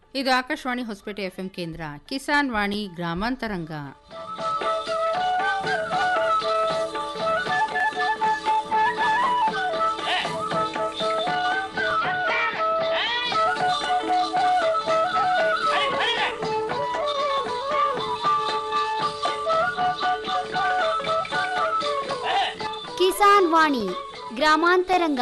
ಇದು ಆಕಾಶವಾಣಿ ಹೊಸಪೇಟೆ ಎಫ್ಎಂ ಕೇಂದ್ರ ಕಿಸಾನ್ ವಾಣಿ ಗ್ರಾಮಾಂತರಂಗ ಕಿಸಾನ್ ವಾಣಿ ಗ್ರಾಮಾಂತರಂಗ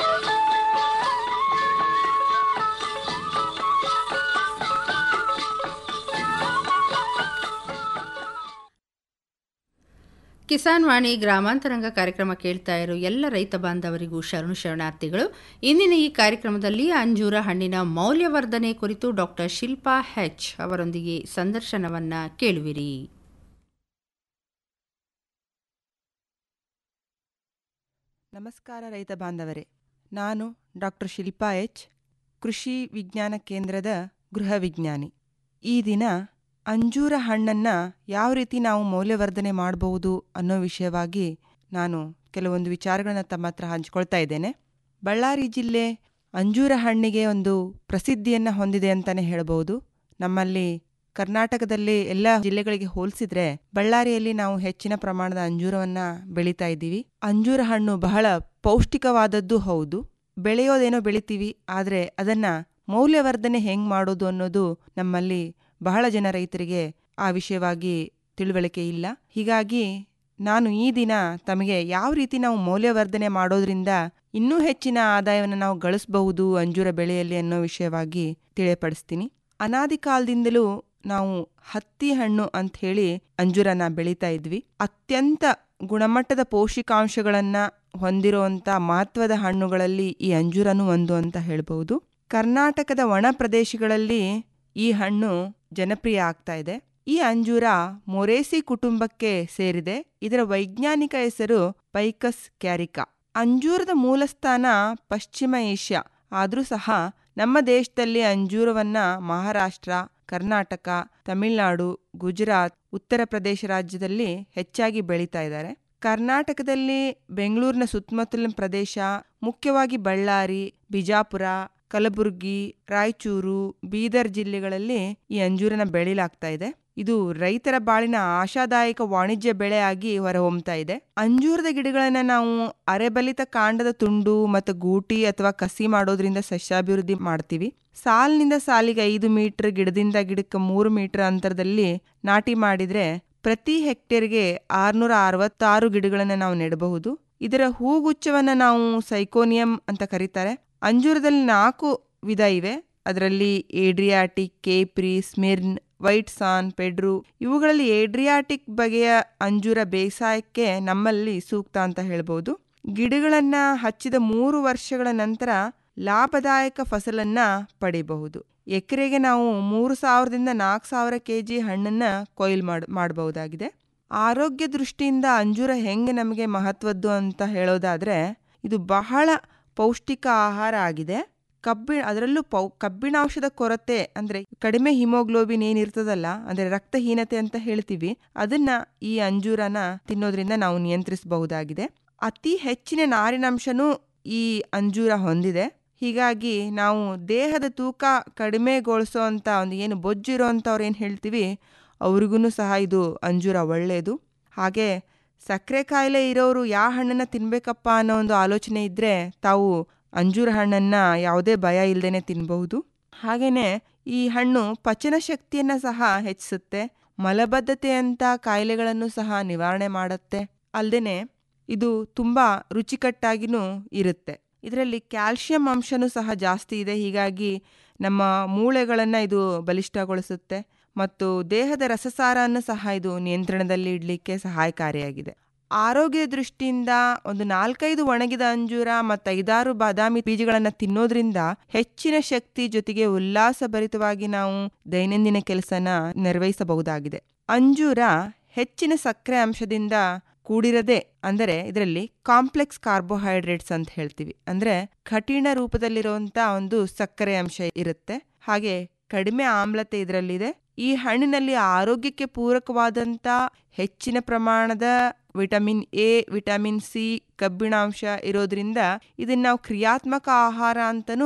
ಕಿಸಾನ್ ವಾಣಿ ಗ್ರಾಮಾಂತರಂಗ ಕಾರ್ಯಕ್ರಮ ಕೇಳ್ತಾ ಇರೋ ಎಲ್ಲ ರೈತ ಬಾಂಧವರಿಗೂ ಶರಣು ಶರಣಾರ್ಥಿಗಳು ಇಂದಿನ ಈ ಕಾರ್ಯಕ್ರಮದಲ್ಲಿ ಅಂಜೂರ ಹಣ್ಣಿನ ಮೌಲ್ಯವರ್ಧನೆ ಕುರಿತು ಡಾಕ್ಟರ್ ಶಿಲ್ಪಾ ಹೆಚ್ ಅವರೊಂದಿಗೆ ಸಂದರ್ಶನವನ್ನ ಕೇಳುವಿರಿ ನಮಸ್ಕಾರ ರೈತ ಬಾಂಧವರೇ ನಾನು ಡಾಕ್ಟರ್ ಶಿಲ್ಪಾ ಎಚ್ ಕೃಷಿ ವಿಜ್ಞಾನ ಕೇಂದ್ರದ ಗೃಹ ವಿಜ್ಞಾನಿ ಈ ದಿನ ಅಂಜೂರ ಹಣ್ಣನ್ನು ಯಾವ ರೀತಿ ನಾವು ಮೌಲ್ಯವರ್ಧನೆ ಮಾಡಬಹುದು ಅನ್ನೋ ವಿಷಯವಾಗಿ ನಾನು ಕೆಲವೊಂದು ವಿಚಾರಗಳನ್ನ ತಮ್ಮ ಹತ್ರ ಹಂಚ್ಕೊಳ್ತಾ ಇದ್ದೇನೆ ಬಳ್ಳಾರಿ ಜಿಲ್ಲೆ ಅಂಜೂರ ಹಣ್ಣಿಗೆ ಒಂದು ಪ್ರಸಿದ್ಧಿಯನ್ನು ಹೊಂದಿದೆ ಅಂತಲೇ ಹೇಳಬಹುದು ನಮ್ಮಲ್ಲಿ ಕರ್ನಾಟಕದಲ್ಲಿ ಎಲ್ಲ ಜಿಲ್ಲೆಗಳಿಗೆ ಹೋಲಿಸಿದ್ರೆ ಬಳ್ಳಾರಿಯಲ್ಲಿ ನಾವು ಹೆಚ್ಚಿನ ಪ್ರಮಾಣದ ಅಂಜೂರವನ್ನ ಬೆಳೀತಾ ಇದ್ದೀವಿ ಅಂಜೂರ ಹಣ್ಣು ಬಹಳ ಪೌಷ್ಟಿಕವಾದದ್ದು ಹೌದು ಬೆಳೆಯೋದೇನೋ ಬೆಳಿತೀವಿ ಆದರೆ ಅದನ್ನ ಮೌಲ್ಯವರ್ಧನೆ ಹೆಂಗ್ ಮಾಡೋದು ಅನ್ನೋದು ನಮ್ಮಲ್ಲಿ ಬಹಳ ಜನ ರೈತರಿಗೆ ಆ ವಿಷಯವಾಗಿ ತಿಳುವಳಿಕೆ ಇಲ್ಲ ಹೀಗಾಗಿ ನಾನು ಈ ದಿನ ತಮಗೆ ಯಾವ ರೀತಿ ನಾವು ಮೌಲ್ಯವರ್ಧನೆ ಮಾಡೋದ್ರಿಂದ ಇನ್ನೂ ಹೆಚ್ಚಿನ ಆದಾಯವನ್ನು ನಾವು ಗಳಿಸಬಹುದು ಅಂಜೂರ ಬೆಳೆಯಲ್ಲಿ ಅನ್ನೋ ವಿಷಯವಾಗಿ ತಿಳಿಯಪಡಿಸ್ತೀನಿ ಅನಾದಿ ಕಾಲದಿಂದಲೂ ನಾವು ಹತ್ತಿ ಹಣ್ಣು ಅಂತ ಹೇಳಿ ಅಂಜೂರನ ಬೆಳೀತಾ ಇದ್ವಿ ಅತ್ಯಂತ ಗುಣಮಟ್ಟದ ಪೋಷಕಾಂಶಗಳನ್ನ ಹೊಂದಿರುವಂತ ಮಹತ್ವದ ಹಣ್ಣುಗಳಲ್ಲಿ ಈ ಅಂಜೂರನು ಒಂದು ಅಂತ ಹೇಳ್ಬಹುದು ಕರ್ನಾಟಕದ ಒಣ ಪ್ರದೇಶಗಳಲ್ಲಿ ಈ ಹಣ್ಣು ಜನಪ್ರಿಯ ಆಗ್ತಾ ಇದೆ ಈ ಅಂಜೂರ ಮೊರೇಸಿ ಕುಟುಂಬಕ್ಕೆ ಸೇರಿದೆ ಇದರ ವೈಜ್ಞಾನಿಕ ಹೆಸರು ಪೈಕಸ್ ಕ್ಯಾರಿಕಾ ಅಂಜೂರದ ಮೂಲಸ್ಥಾನ ಪಶ್ಚಿಮ ಏಷ್ಯಾ ಆದರೂ ಸಹ ನಮ್ಮ ದೇಶದಲ್ಲಿ ಅಂಜೂರವನ್ನ ಮಹಾರಾಷ್ಟ್ರ ಕರ್ನಾಟಕ ತಮಿಳುನಾಡು ಗುಜರಾತ್ ಉತ್ತರ ಪ್ರದೇಶ ರಾಜ್ಯದಲ್ಲಿ ಹೆಚ್ಚಾಗಿ ಬೆಳೀತಾ ಇದ್ದಾರೆ ಕರ್ನಾಟಕದಲ್ಲಿ ಬೆಂಗಳೂರಿನ ಸುತ್ತಮುತ್ತಲಿನ ಪ್ರದೇಶ ಮುಖ್ಯವಾಗಿ ಬಳ್ಳಾರಿ ಬಿಜಾಪುರ ಕಲಬುರಗಿ ರಾಯಚೂರು ಬೀದರ್ ಜಿಲ್ಲೆಗಳಲ್ಲಿ ಈ ಅಂಜೂರನ ಬೆಳಿಲಾಗ್ತಾ ಇದೆ ಇದು ರೈತರ ಬಾಳಿನ ಆಶಾದಾಯಕ ವಾಣಿಜ್ಯ ಬೆಳೆ ಆಗಿ ಹೊರಹೊಮ್ತಾ ಇದೆ ಅಂಜೂರದ ಗಿಡಗಳನ್ನ ನಾವು ಅರೆಬಲಿತ ಕಾಂಡದ ತುಂಡು ಮತ್ತು ಗೂಟಿ ಅಥವಾ ಕಸಿ ಮಾಡೋದ್ರಿಂದ ಸಸ್ಯಾಭಿವೃದ್ಧಿ ಮಾಡ್ತೀವಿ ಸಾಲಿನಿಂದ ಸಾಲಿಗೆ ಐದು ಮೀಟರ್ ಗಿಡದಿಂದ ಗಿಡಕ್ಕೆ ಮೂರು ಮೀಟರ್ ಅಂತರದಲ್ಲಿ ನಾಟಿ ಮಾಡಿದ್ರೆ ಪ್ರತಿ ಹೆಕ್ಟೇರ್ಗೆ ಆರ್ನೂರ ಅರವತ್ತಾರು ಗಿಡಗಳನ್ನು ನಾವು ನೆಡಬಹುದು ಇದರ ಹೂಗುಚ್ಛವನ್ನ ನಾವು ಸೈಕೋನಿಯಂ ಅಂತ ಕರೀತಾರೆ ಅಂಜೂರದಲ್ಲಿ ನಾಲ್ಕು ವಿಧ ಇವೆ ಅದರಲ್ಲಿ ಏಡ್ರಿಯಾಟಿಕ್ ಕೇಪ್ರಿ ಸ್ಮಿರ್ನ್ ವೈಟ್ ಸಾನ್ ಪೆಡ್ರು ಇವುಗಳಲ್ಲಿ ಏಡ್ರಿಯಾಟಿಕ್ ಬಗೆಯ ಅಂಜೂರ ಬೇಸಾಯಕ್ಕೆ ನಮ್ಮಲ್ಲಿ ಸೂಕ್ತ ಅಂತ ಹೇಳ್ಬೋದು ಗಿಡಗಳನ್ನ ಹಚ್ಚಿದ ಮೂರು ವರ್ಷಗಳ ನಂತರ ಲಾಭದಾಯಕ ಫಸಲನ್ನ ಪಡಿಬಹುದು ಎಕರೆಗೆ ನಾವು ಮೂರು ಸಾವಿರದಿಂದ ನಾಲ್ಕು ಸಾವಿರ ಕೆ ಜಿ ಹಣ್ಣನ್ನ ಕೊಯ್ಲು ಮಾಡ್ ಮಾಡಬಹುದಾಗಿದೆ ಆರೋಗ್ಯ ದೃಷ್ಟಿಯಿಂದ ಅಂಜೂರ ಹೆಂಗೆ ನಮಗೆ ಮಹತ್ವದ್ದು ಅಂತ ಹೇಳೋದಾದ್ರೆ ಇದು ಬಹಳ ಪೌಷ್ಟಿಕ ಆಹಾರ ಆಗಿದೆ ಕಬ್ಬಿ ಅದರಲ್ಲೂ ಪೌ ಕಬ್ಬಿಣಾಂಶದ ಕೊರತೆ ಅಂದ್ರೆ ಕಡಿಮೆ ಹಿಮೋಗ್ಲೋಬಿನ್ ಏನಿರ್ತದಲ್ಲ ಅಂದ್ರೆ ರಕ್ತಹೀನತೆ ಅಂತ ಹೇಳ್ತೀವಿ ಅದನ್ನ ಈ ಅಂಜೂರನ ತಿನ್ನೋದ್ರಿಂದ ನಾವು ನಿಯಂತ್ರಿಸಬಹುದಾಗಿದೆ ಅತಿ ಹೆಚ್ಚಿನ ನಾರಿನಂಶನೂ ಈ ಅಂಜೂರ ಹೊಂದಿದೆ ಹೀಗಾಗಿ ನಾವು ದೇಹದ ತೂಕ ಕಡಿಮೆಗೊಳಿಸೋ ಅಂತ ಒಂದು ಏನು ಬೊಜ್ಜು ಇರೋವಂಥವ್ರು ಏನು ಹೇಳ್ತೀವಿ ಅವ್ರಿಗೂ ಸಹ ಇದು ಅಂಜೂರ ಒಳ್ಳೆಯದು ಹಾಗೆ ಸಕ್ಕರೆ ಕಾಯಿಲೆ ಇರೋರು ಯಾವ ಹಣ್ಣನ್ನು ತಿನ್ಬೇಕಪ್ಪ ಅನ್ನೋ ಒಂದು ಆಲೋಚನೆ ಇದ್ದರೆ ತಾವು ಅಂಜೂರ ಹಣ್ಣನ್ನು ಯಾವುದೇ ಭಯ ಇಲ್ಲದೇನೆ ತಿನ್ನಬಹುದು ಹಾಗೆಯೇ ಈ ಹಣ್ಣು ಪಚನ ಶಕ್ತಿಯನ್ನು ಸಹ ಹೆಚ್ಚಿಸುತ್ತೆ ಮಲಬದ್ಧತೆಯಂಥ ಕಾಯಿಲೆಗಳನ್ನು ಸಹ ನಿವಾರಣೆ ಮಾಡುತ್ತೆ ಅಲ್ಲದೆ ಇದು ತುಂಬ ರುಚಿಕಟ್ಟಾಗಿನೂ ಇರುತ್ತೆ ಇದರಲ್ಲಿ ಕ್ಯಾಲ್ಶಿಯಂ ಅಂಶನೂ ಸಹ ಜಾಸ್ತಿ ಇದೆ ಹೀಗಾಗಿ ನಮ್ಮ ಮೂಳೆಗಳನ್ನು ಇದು ಬಲಿಷ್ಠಗೊಳಿಸುತ್ತೆ ಮತ್ತು ದೇಹದ ರಸಸಾರವನ್ನು ಸಹ ಇದು ನಿಯಂತ್ರಣದಲ್ಲಿ ಇಡಲಿಕ್ಕೆ ಸಹಾಯಕಾರಿಯಾಗಿದೆ ಆರೋಗ್ಯ ದೃಷ್ಟಿಯಿಂದ ಒಂದು ನಾಲ್ಕೈದು ಒಣಗಿದ ಅಂಜೂರ ಮತ್ತು ಐದಾರು ಬಾದಾಮಿ ಬೀಜಗಳನ್ನು ತಿನ್ನೋದ್ರಿಂದ ಹೆಚ್ಚಿನ ಶಕ್ತಿ ಜೊತೆಗೆ ಉಲ್ಲಾಸಭರಿತವಾಗಿ ನಾವು ದೈನಂದಿನ ಕೆಲಸನ ನಿರ್ವಹಿಸಬಹುದಾಗಿದೆ ಅಂಜೂರ ಹೆಚ್ಚಿನ ಸಕ್ಕರೆ ಅಂಶದಿಂದ ಕೂಡಿರದೆ ಅಂದರೆ ಇದರಲ್ಲಿ ಕಾಂಪ್ಲೆಕ್ಸ್ ಕಾರ್ಬೋಹೈಡ್ರೇಟ್ಸ್ ಅಂತ ಹೇಳ್ತೀವಿ ಅಂದ್ರೆ ಕಠಿಣ ರೂಪದಲ್ಲಿರುವಂತ ಒಂದು ಸಕ್ಕರೆ ಅಂಶ ಇರುತ್ತೆ ಹಾಗೆ ಕಡಿಮೆ ಆಮ್ಲತೆ ಇದರಲ್ಲಿದೆ ಈ ಹಣ್ಣಿನಲ್ಲಿ ಆರೋಗ್ಯಕ್ಕೆ ಪೂರಕವಾದಂಥ ಹೆಚ್ಚಿನ ಪ್ರಮಾಣದ ವಿಟಮಿನ್ ಎ ವಿಟಮಿನ್ ಸಿ ಕಬ್ಬಿಣಾಂಶ ಇರೋದ್ರಿಂದ ಇದನ್ನ ನಾವು ಕ್ರಿಯಾತ್ಮಕ ಆಹಾರ ಅಂತನೂ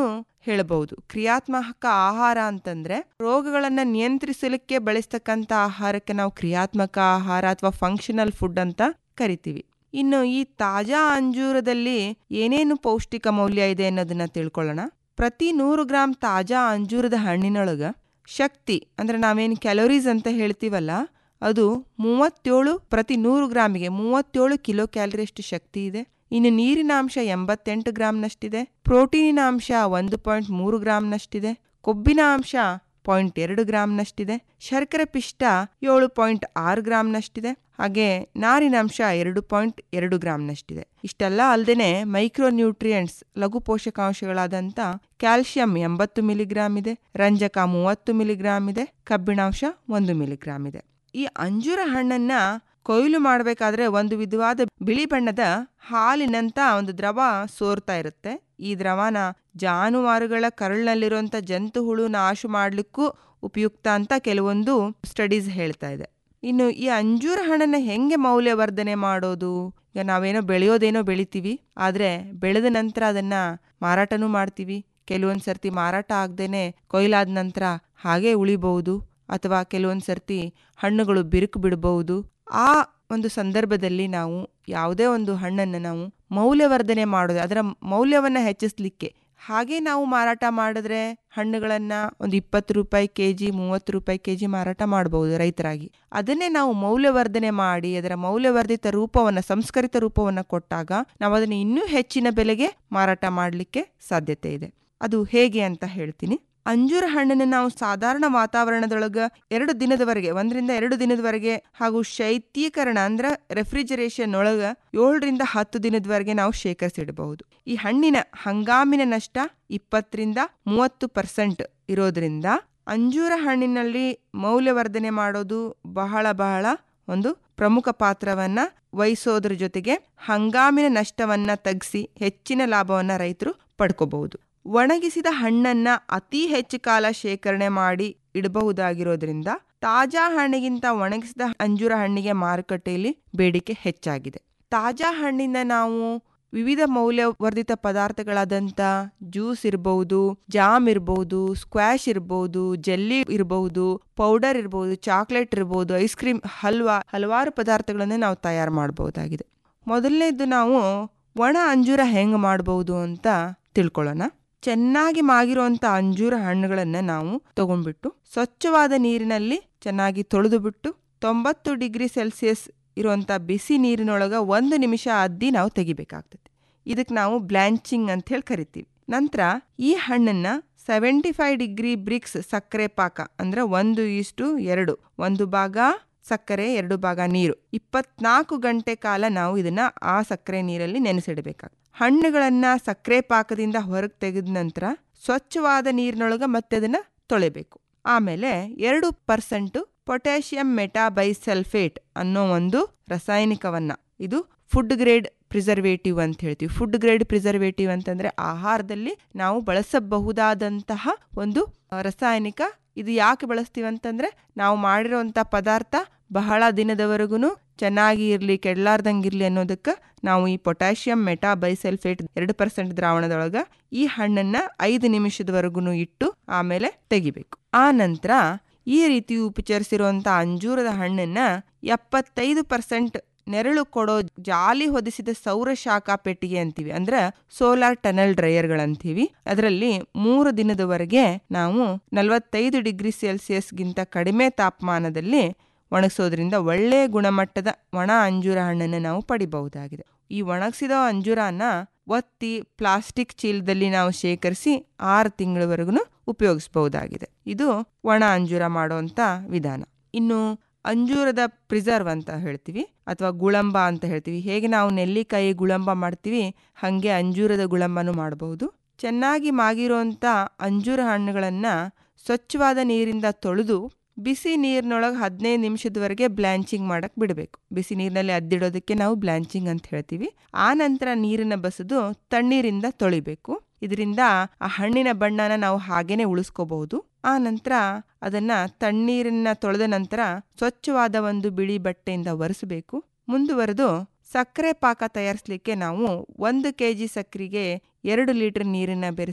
ಹೇಳಬಹುದು ಕ್ರಿಯಾತ್ಮಕ ಆಹಾರ ಅಂತಂದ್ರೆ ರೋಗಗಳನ್ನ ನಿಯಂತ್ರಿಸಲಿಕ್ಕೆ ಬಳಸ್ತಕ್ಕಂಥ ಆಹಾರಕ್ಕೆ ನಾವು ಕ್ರಿಯಾತ್ಮಕ ಆಹಾರ ಅಥವಾ ಫಂಕ್ಷನಲ್ ಫುಡ್ ಅಂತ ಕರಿತೀವಿ ಇನ್ನು ಈ ತಾಜಾ ಅಂಜೂರದಲ್ಲಿ ಏನೇನು ಪೌಷ್ಟಿಕ ಮೌಲ್ಯ ಇದೆ ಅನ್ನೋದನ್ನ ತಿಳ್ಕೊಳ್ಳೋಣ ಪ್ರತಿ ನೂರು ಗ್ರಾಂ ತಾಜಾ ಅಂಜೂರದ ಹಣ್ಣಿನೊಳಗ ಶಕ್ತಿ ಅಂದ್ರೆ ನಾವೇನು ಕ್ಯಾಲೋರೀಸ್ ಅಂತ ಹೇಳ್ತೀವಲ್ಲ ಅದು ಮೂವತ್ತೇಳು ಪ್ರತಿ ನೂರು ಗ್ರಾಮಿಗೆ ಮೂವತ್ತೇಳು ಕಿಲೋ ಕ್ಯಾಲರಿಯಷ್ಟು ಶಕ್ತಿ ಇದೆ ಇನ್ನು ನೀರಿನ ಅಂಶ ಎಂಬತ್ತೆಂಟು ಗ್ರಾಂನಷ್ಟಿದೆ ಪ್ರೋಟೀನಿನ ಅಂಶ ಒಂದು ಪಾಯಿಂಟ್ ಮೂರು ಗ್ರಾಂನಷ್ಟಿದೆ ಕೊಬ್ಬಿನ ಅಂಶ ಪಾಯಿಂಟ್ ಎರಡು ಗ್ರಾಂನಷ್ಟಿದೆ ಶರ್ಕರೆ ಪಿಷ್ಟ ಏಳು ಪಾಯಿಂಟ್ ಆರು ಗ್ರಾಂನಷ್ಟಿದೆ ಹಾಗೆ ನಾರಿನ ಅಂಶ ಎರಡು ಪಾಯಿಂಟ್ ಎರಡು ಗ್ರಾಂನಷ್ಟಿದೆ ಇಷ್ಟೆಲ್ಲ ಅಲ್ಲದೆ ಮೈಕ್ರೋ ನ್ಯೂಟ್ರಿಯೆಂಟ್ಸ್ ಲಘು ಪೋಷಕಾಂಶಗಳಾದಂಥ ಕ್ಯಾಲ್ಸಿಯಂ ಎಂಬತ್ತು ಮಿಲಿಗ್ರಾಮ್ ಇದೆ ರಂಜಕ ಮೂವತ್ತು ಮಿಲಿಗ್ರಾಮ್ ಇದೆ ಕಬ್ಬಿಣಾಂಶ ಒಂದು ಮಿಲಿಗ್ರಾಮ್ ಇದೆ ಈ ಅಂಜೂರ ಹಣ್ಣನ್ನ ಕೊಯ್ಲು ಮಾಡಬೇಕಾದ್ರೆ ಒಂದು ವಿಧವಾದ ಬಿಳಿ ಬಣ್ಣದ ಹಾಲಿನಂತ ಒಂದು ದ್ರವ ಸೋರ್ತಾ ಇರುತ್ತೆ ಈ ದ್ರವನ ಜಾನುವಾರುಗಳ ಕರಳಿನಲ್ಲಿರುವಂಥ ಜಂತು ಹುಳು ನಾಶ ಮಾಡಲಿಕ್ಕೂ ಉಪಯುಕ್ತ ಅಂತ ಕೆಲವೊಂದು ಸ್ಟಡೀಸ್ ಹೇಳ್ತಾ ಇದೆ ಇನ್ನು ಈ ಅಂಜೂರ ಹಣ್ಣನ್ನ ಹೆಂಗೆ ಮೌಲ್ಯವರ್ಧನೆ ಮಾಡೋದು ಈಗ ನಾವೇನೋ ಬೆಳೆಯೋದೇನೋ ಬೆಳಿತೀವಿ ಆದರೆ ಬೆಳೆದ ನಂತರ ಅದನ್ನ ಮಾರಾಟನೂ ಮಾಡ್ತೀವಿ ಕೆಲವೊಂದು ಸರ್ತಿ ಮಾರಾಟ ಆಗ್ದೇನೆ ಕೊಯ್ಲಾದ ನಂತರ ಹಾಗೆ ಉಳಿಬಹುದು ಅಥವಾ ಕೆಲವೊಂದು ಸರ್ತಿ ಹಣ್ಣುಗಳು ಬಿರುಕು ಬಿಡಬಹುದು ಆ ಒಂದು ಸಂದರ್ಭದಲ್ಲಿ ನಾವು ಯಾವುದೇ ಒಂದು ಹಣ್ಣನ್ನು ನಾವು ಮೌಲ್ಯವರ್ಧನೆ ಮಾಡೋದು ಅದರ ಮೌಲ್ಯವನ್ನು ಹೆಚ್ಚಿಸ್ಲಿಕ್ಕೆ ಹಾಗೆ ನಾವು ಮಾರಾಟ ಮಾಡಿದ್ರೆ ಹಣ್ಣುಗಳನ್ನು ಒಂದು ಇಪ್ಪತ್ತು ರೂಪಾಯಿ ಕೆ ಜಿ ಮೂವತ್ತು ರೂಪಾಯಿ ಕೆ ಜಿ ಮಾರಾಟ ಮಾಡಬಹುದು ರೈತರಾಗಿ ಅದನ್ನೇ ನಾವು ಮೌಲ್ಯವರ್ಧನೆ ಮಾಡಿ ಅದರ ಮೌಲ್ಯವರ್ಧಿತ ರೂಪವನ್ನು ಸಂಸ್ಕರಿತ ರೂಪವನ್ನು ಕೊಟ್ಟಾಗ ನಾವು ಅದನ್ನು ಇನ್ನೂ ಹೆಚ್ಚಿನ ಬೆಲೆಗೆ ಮಾರಾಟ ಮಾಡಲಿಕ್ಕೆ ಸಾಧ್ಯತೆ ಇದೆ ಅದು ಹೇಗೆ ಅಂತ ಹೇಳ್ತೀನಿ ಅಂಜೂರ ಹಣ್ಣನ್ನು ನಾವು ಸಾಧಾರಣ ವಾತಾವರಣದೊಳಗ ಎರಡು ದಿನದವರೆಗೆ ಒಂದರಿಂದ ಎರಡು ದಿನದವರೆಗೆ ಹಾಗೂ ಶೈತ್ಯೀಕರಣ ಅಂದ್ರೆ ರೆಫ್ರಿಜರೇಷನ್ ಒಳಗ ಏಳರಿಂದ ಹತ್ತು ದಿನದವರೆಗೆ ನಾವು ಶೇಖರಿಸಿಡಬಹುದು ಈ ಹಣ್ಣಿನ ಹಂಗಾಮಿನ ನಷ್ಟ ಇಪ್ಪತ್ತರಿಂದ ಮೂವತ್ತು ಪರ್ಸೆಂಟ್ ಇರೋದ್ರಿಂದ ಅಂಜೂರ ಹಣ್ಣಿನಲ್ಲಿ ಮೌಲ್ಯವರ್ಧನೆ ಮಾಡೋದು ಬಹಳ ಬಹಳ ಒಂದು ಪ್ರಮುಖ ಪಾತ್ರವನ್ನ ವಹಿಸೋದ್ರ ಜೊತೆಗೆ ಹಂಗಾಮಿನ ನಷ್ಟವನ್ನ ತಗ್ಸಿ ಹೆಚ್ಚಿನ ಲಾಭವನ್ನ ರೈತರು ಪಡ್ಕೋಬಹುದು ಒಣಗಿಸಿದ ಹಣ್ಣನ್ನ ಅತಿ ಹೆಚ್ಚು ಕಾಲ ಶೇಖರಣೆ ಮಾಡಿ ಇಡಬಹುದಾಗಿರೋದ್ರಿಂದ ತಾಜಾ ಹಣ್ಣಿಗಿಂತ ಒಣಗಿಸಿದ ಅಂಜೂರ ಹಣ್ಣಿಗೆ ಮಾರುಕಟ್ಟೆಯಲ್ಲಿ ಬೇಡಿಕೆ ಹೆಚ್ಚಾಗಿದೆ ತಾಜಾ ಹಣ್ಣಿಂದ ನಾವು ವಿವಿಧ ಮೌಲ್ಯವರ್ಧಿತ ಪದಾರ್ಥಗಳಾದಂಥ ಜ್ಯೂಸ್ ಇರಬಹುದು ಜಾಮ್ ಇರಬಹುದು ಸ್ಕ್ವಾಶ್ ಇರಬಹುದು ಜೆಲ್ಲಿ ಇರಬಹುದು ಪೌಡರ್ ಇರಬಹುದು ಚಾಕ್ಲೇಟ್ ಇರಬಹುದು ಐಸ್ ಕ್ರೀಮ್ ಹಲ್ವಾ ಹಲವಾರು ಪದಾರ್ಥಗಳನ್ನು ನಾವು ತಯಾರು ಮಾಡಬಹುದಾಗಿದೆ ಮೊದಲನೇದು ನಾವು ಒಣ ಅಂಜೂರ ಹೆಂಗೆ ಮಾಡಬಹುದು ಅಂತ ತಿಳ್ಕೊಳ್ಳೋಣ ಚೆನ್ನಾಗಿ ಮಾಗಿರುವಂಥ ಅಂಜೂರ ಹಣ್ಣುಗಳನ್ನು ನಾವು ತಗೊಂಡ್ಬಿಟ್ಟು ಸ್ವಚ್ಛವಾದ ನೀರಿನಲ್ಲಿ ಚೆನ್ನಾಗಿ ತೊಳೆದು ಬಿಟ್ಟು ತೊಂಬತ್ತು ಡಿಗ್ರಿ ಸೆಲ್ಸಿಯಸ್ ಇರುವಂಥ ಬಿಸಿ ನೀರಿನೊಳಗೆ ಒಂದು ನಿಮಿಷ ಅದ್ದಿ ನಾವು ತೆಗಿಬೇಕಾಗ್ತದೆ ಇದಕ್ಕೆ ನಾವು ಬ್ಲ್ಯಾಂಚಿಂಗ್ ಅಂತ ಹೇಳಿ ಕರಿತೀವಿ ನಂತರ ಈ ಹಣ್ಣನ್ನ ಸೆವೆಂಟಿ ಫೈವ್ ಡಿಗ್ರಿ ಬ್ರಿಕ್ಸ್ ಸಕ್ಕರೆ ಪಾಕ ಅಂದ್ರೆ ಒಂದು ಇಷ್ಟು ಎರಡು ಒಂದು ಭಾಗ ಸಕ್ಕರೆ ಎರಡು ಭಾಗ ನೀರು ಇಪ್ಪತ್ನಾಲ್ಕು ಗಂಟೆ ಕಾಲ ನಾವು ಇದನ್ನ ಆ ಸಕ್ಕರೆ ನೀರಲ್ಲಿ ನೆನೆಸಿಡಬೇಕಾಗ್ತದೆ ಹಣ್ಣುಗಳನ್ನ ಸಕ್ಕರೆ ಪಾಕದಿಂದ ಹೊರಗೆ ತೆಗೆದ ನಂತರ ಸ್ವಚ್ಛವಾದ ನೀರಿನೊಳಗೆ ಮತ್ತೆ ಅದನ್ನ ತೊಳೆಬೇಕು ಆಮೇಲೆ ಎರಡು ಪರ್ಸೆಂಟು ಪೊಟ್ಯಾಷಿಯಂ ಮೆಟಾಬೈಸಲ್ಫೇಟ್ ಅನ್ನೋ ಒಂದು ರಾಸಾಯನಿಕವನ್ನ ಇದು ಫುಡ್ ಗ್ರೇಡ್ ಪ್ರಿಸರ್ವೇಟಿವ್ ಅಂತ ಹೇಳ್ತೀವಿ ಫುಡ್ ಗ್ರೇಡ್ ಪ್ರಿಸರ್ವೇಟಿವ್ ಅಂತಂದ್ರೆ ಆಹಾರದಲ್ಲಿ ನಾವು ಬಳಸಬಹುದಾದಂತಹ ಒಂದು ರಾಸಾಯನಿಕ ಇದು ಯಾಕೆ ಬಳಸ್ತೀವಿ ಅಂತಂದ್ರೆ ನಾವು ಮಾಡಿರೋಂಥ ಪದಾರ್ಥ ಬಹಳ ದಿನದವರೆಗೂ ಚೆನ್ನಾಗಿ ಇರಲಿ ಕೆಡ್ಲಾರ್ದಂಗಿರ್ಲಿ ಅನ್ನೋದಕ್ಕೆ ನಾವು ಈ ಪೊಟ್ಯಾಷಿಯಂ ಮೆಟಾಬೈಸಲ್ಫೇಟ್ ಎರಡು ಪರ್ಸೆಂಟ್ ದ್ರಾವಣದೊಳಗೆ ಈ ಹಣ್ಣನ್ನ ಐದು ನಿಮಿಷದವರೆಗೂ ಇಟ್ಟು ಆಮೇಲೆ ತೆಗಿಬೇಕು ಆ ನಂತರ ಈ ರೀತಿ ಉಪಚರಿಸಿರುವಂಥ ಅಂಜೂರದ ಹಣ್ಣನ್ನ ಎಪ್ಪತ್ತೈದು ಪರ್ಸೆಂಟ್ ನೆರಳು ಕೊಡೋ ಜಾಲಿ ಹೊದಿಸಿದ ಸೌರಶಾಖ ಪೆಟ್ಟಿಗೆ ಅಂತೀವಿ ಅಂದ್ರೆ ಸೋಲಾರ್ ಟನಲ್ ಡ್ರೈಯರ್ಗಳಂತೀವಿ ಅದರಲ್ಲಿ ಮೂರು ದಿನದವರೆಗೆ ನಾವು ನಲವತ್ತೈದು ಡಿಗ್ರಿ ಸೆಲ್ಸಿಯಸ್ಗಿಂತ ಕಡಿಮೆ ತಾಪಮಾನದಲ್ಲಿ ಒಣಗಿಸೋದ್ರಿಂದ ಒಳ್ಳೆ ಗುಣಮಟ್ಟದ ಒಣ ಅಂಜೂರ ಹಣ್ಣನ್ನು ನಾವು ಪಡಿಬಹುದಾಗಿದೆ ಈ ಒಣಗಿಸಿದ ಅಂಜೂರನ ಒತ್ತಿ ಪ್ಲಾಸ್ಟಿಕ್ ಚೀಲದಲ್ಲಿ ನಾವು ಶೇಖರಿಸಿ ಆರು ತಿಂಗಳವರೆಗೂ ಉಪಯೋಗಿಸಬಹುದಾಗಿದೆ ಇದು ಒಣ ಅಂಜೂರ ಮಾಡುವಂತ ವಿಧಾನ ಇನ್ನು ಅಂಜೂರದ ಪ್ರಿಸರ್ವ್ ಅಂತ ಹೇಳ್ತೀವಿ ಅಥವಾ ಗುಳಂಬ ಅಂತ ಹೇಳ್ತೀವಿ ಹೇಗೆ ನಾವು ನೆಲ್ಲಿಕಾಯಿ ಗುಳಂಬ ಮಾಡ್ತೀವಿ ಹಾಗೆ ಅಂಜೂರದ ಗುಳಂಬನೂ ಮಾಡಬಹುದು ಚೆನ್ನಾಗಿ ಮಾಗಿರುವಂಥ ಅಂಜೂರ ಹಣ್ಣುಗಳನ್ನು ಸ್ವಚ್ಛವಾದ ನೀರಿಂದ ತೊಳೆದು ಬಿಸಿ ನೀರಿನೊಳಗೆ ಹದಿನೈದು ನಿಮಿಷದವರೆಗೆ ಬ್ಲ್ಯಾಂಚಿಂಗ್ ಮಾಡಕ್ಕೆ ಬಿಡಬೇಕು ಬಿಸಿ ನೀರಿನಲ್ಲಿ ಅದ್ದಿಡೋದಕ್ಕೆ ನಾವು ಬ್ಲ್ಯಾಂಚಿಂಗ್ ಅಂತ ಹೇಳ್ತೀವಿ ಆ ನಂತರ ನೀರನ್ನು ಬಸಿದು ತಣ್ಣೀರಿಂದ ತೊಳಿಬೇಕು ಇದರಿಂದ ಆ ಹಣ್ಣಿನ ಬಣ್ಣನ ನಾವು ಹಾಗೇನೆ ಉಳಿಸ್ಕೋಬಹುದು ಆ ನಂತರ ಅದನ್ನ ತಣ್ಣೀರನ್ನ ತೊಳೆದ ನಂತರ ಸ್ವಚ್ಛವಾದ ಒಂದು ಬಿಳಿ ಬಟ್ಟೆಯಿಂದ ಒರೆಸಬೇಕು ಮುಂದುವರೆದು ಸಕ್ಕರೆ ಪಾಕ ತಯಾರಿಸಲಿಕ್ಕೆ ನಾವು ಒಂದು ಕೆ ಜಿ ಸಕ್ಕರೆಗೆ ಎರಡು ಲೀಟರ್ ನೀರನ್ನ ಬೆರೆಸಿ